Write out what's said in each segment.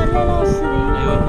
cell ఎలా వస్తుంది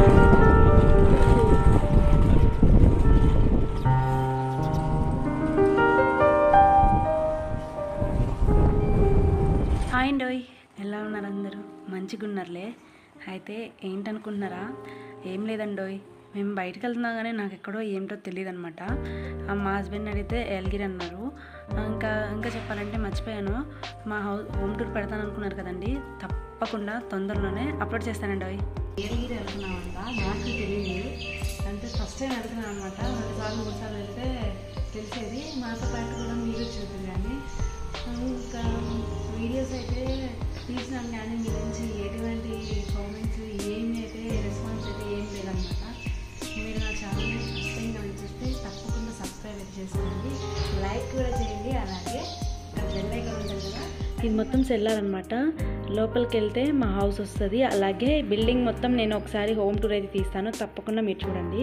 hi అండి ఎలా ఉన్నారు అందరూ మంచిగా ఉన్నారులే అయితే ఏంటనుకుంటున్నారా ఏం లేదండోయ్ మేము బయటకు వెళ్తున్నాం కానీ నాకు ఎక్కడో ఏంటో తెలియదు అనమాట మా హస్బెండ్ అడిగితే ఎల్గిరి అన్నారు ఇంకా ఇంకా చెప్పాలంటే మర్చిపోయాను మా హౌస్ హోమ్ టూర్ పెడతాను అనుకున్నారు కదండి తప్పకుండా తొందరలోనే అప్లోడ్ చేస్తానండి అవి ఎల్గిరి వెళ్తున్నామంట నాకు తెలియదు అంటే ఫస్ట్ టైం వెళ్తున్నాను అనమాట రెండు సార్లు మూడు సార్లు వెళ్తే తెలిసేది మాతో పాటు కూడా మీరు చూద్దరు కానీ ఇంకా వీడియోస్ అయితే తీసినాం కానీ మీ నుంచి ఎటువంటి కామెంట్స్ ఏమి అయితే రెస్పాన్స్ అయితే ఏం లేదనమాట మీరు నా ఛానల్ని ఫస్ట్ టైం కనుక చూస్తే తప్పకుండా సబ్స్క్రైబ్ అయితే చేసుకోండి లైక్ కూడా చేయండి అలాగే ఇక్కడ బెల్ ఐకాన్ ఉంటుంది కదా ఇది మొత్తం సెల్లార్ అనమాట లోపలికి వెళ్తే మా హౌస్ వస్తుంది అలాగే బిల్డింగ్ మొత్తం నేను ఒకసారి హోమ్ టూర్ అయితే తీస్తాను తప్పకుండా మీరు చూడండి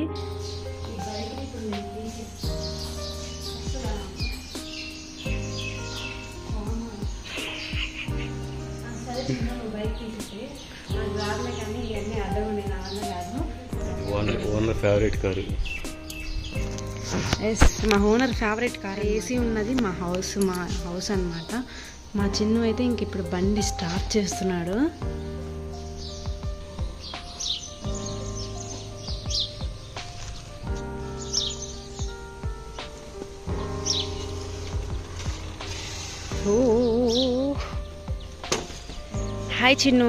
సరే చిన్న నువ్వు బైక్ తీసేసి నాకు రాదులే కానీ ఇవన్నీ అర్థం ఉండే నా వల్ల కాదు owner owner favourite car yes మా ఓనర్ ఫేవరెట్ కార్ ఏసీ ఉన్నది మా హౌస్ మా హౌస్ అన్నమాట మా చిన్ను అయితే ఇంక ఇప్పుడు బండి స్టార్ట్ చేస్తున్నాడు ఓ హాయ్ చిన్ను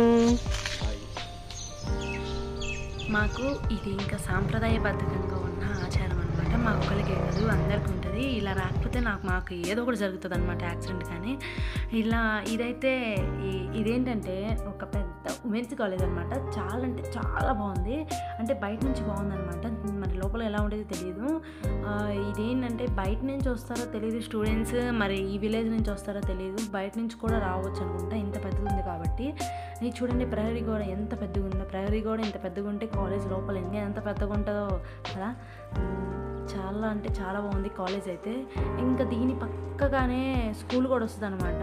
మాకు ఇది ఇంకా సాంప్రదాయబద్ధంగా ఉన్న ఆచారం అనమాట మా ఒక్కరికి కాదు అందరికి ఉంటుంది ఇలా రాకపోతే నాకు మాకు ఏదో ఒకటి జరుగుతుంది అనమాట యాక్సిడెంట్ కానీ ఇలా ఇదైతే ఈ- ఇదేంటంటే ఒక పెద్ద ఉమెన్స్ కాలేజ్ అనమాట చాలా అంటే చాలా బాగుంది అంటే బయట నుంచి బాగుందన్నమాట మరి లోపల ఎలా ఉండేది తెలియదు ఆ, ఇదేంటంటే బయట నుంచి వస్తారో తెలియదు స్టూడెంట్స్ మరి ఈ విలేజ్ నుంచి వస్తారో తెలియదు బయట నుంచి కూడా రావచ్చు అనుకుంటా ఇంత పెద్దది ఉంది కాబట్టి ఇది చూడండి ప్రహరీ గోడ ఎంత పెద్దగా ఉందో ప్రహరీ గోడ ఇంత పెద్దగా ఉంటే కాలేజ్ లోపల ఇంకా ఎంత పెద్దగా ఉంటుందో కదా ఉమ్, చాలా అంటే చాలా బాగుంది కాలేజ్ అయితే ఇంకా దీని పక్కగానే స్కూల్ కూడా వస్తుంది అనమాట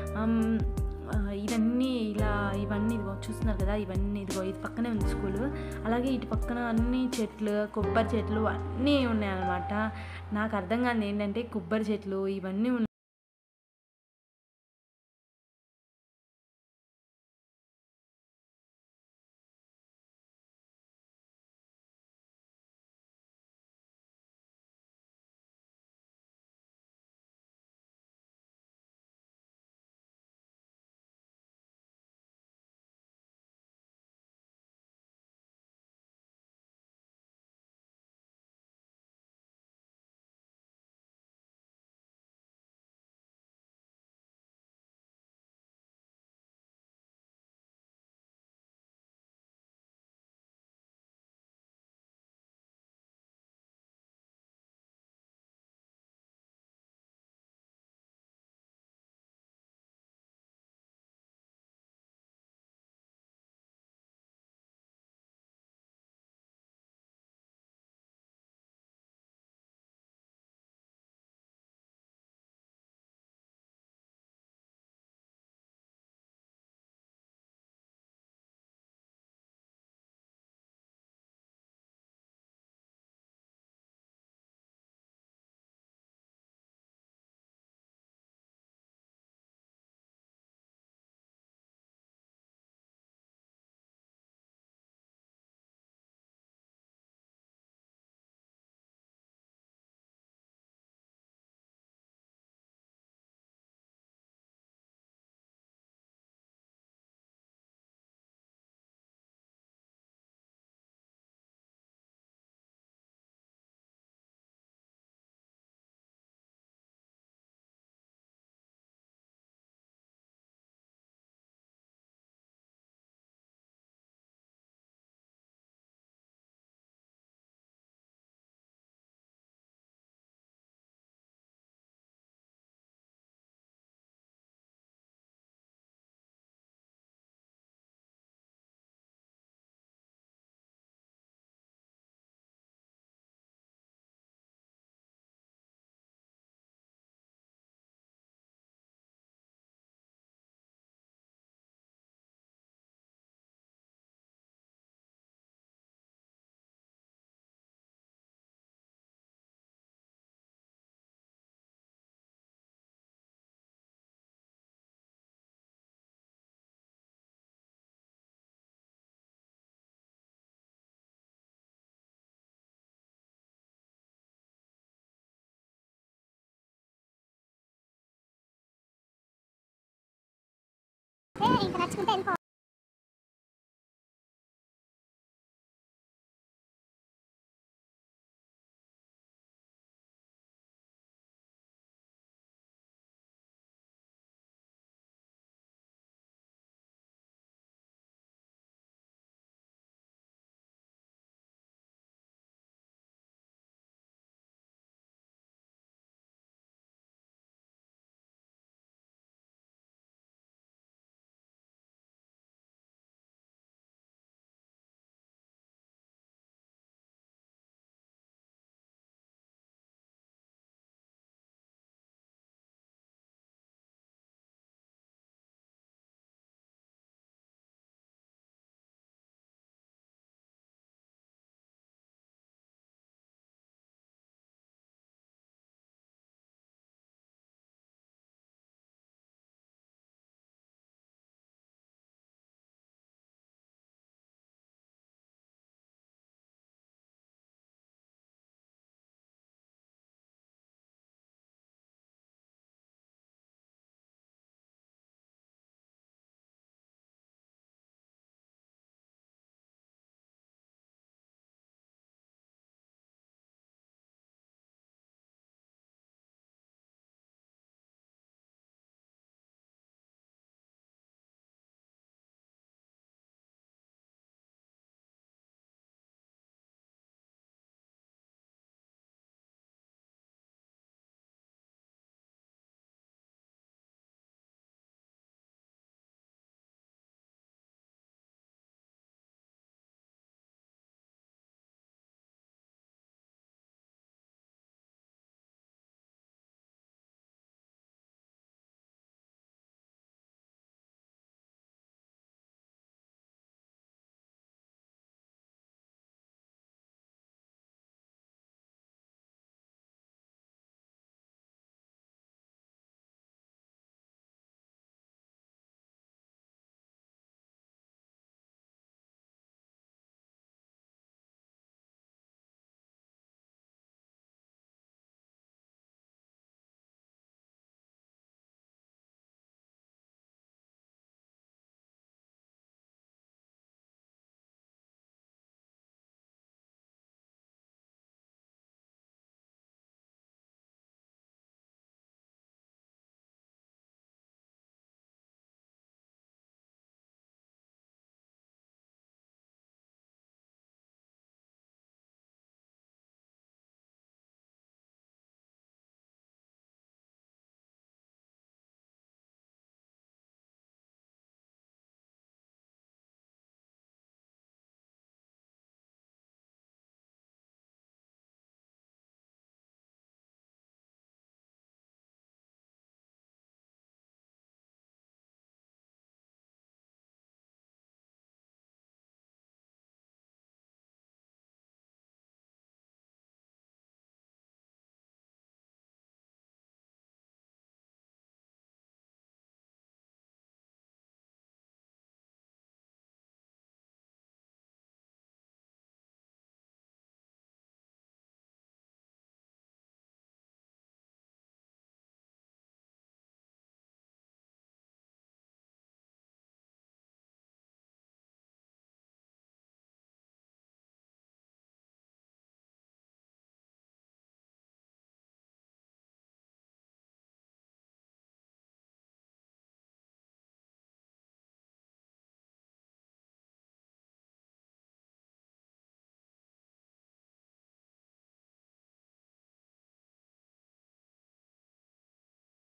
ఇవన్నీ ఇలా ఇవన్నీ ఇదిగో చూస్తున్నారు కదా ఇవన్నీ ఇదిగో ఇది పక్కనే ఉంది స్కూల్ అలాగే ఇటు పక్కన అన్ని చెట్లు కొబ్బరి చెట్లు అన్నీ ఉన్నాయి అనమాట నాకు అర్థం కాదు ఏంటంటే కొబ్బరి చెట్లు ఇవన్నీ ఉన్నాయి ఇంకా నడుచుకుంటే వెళ్ళిపో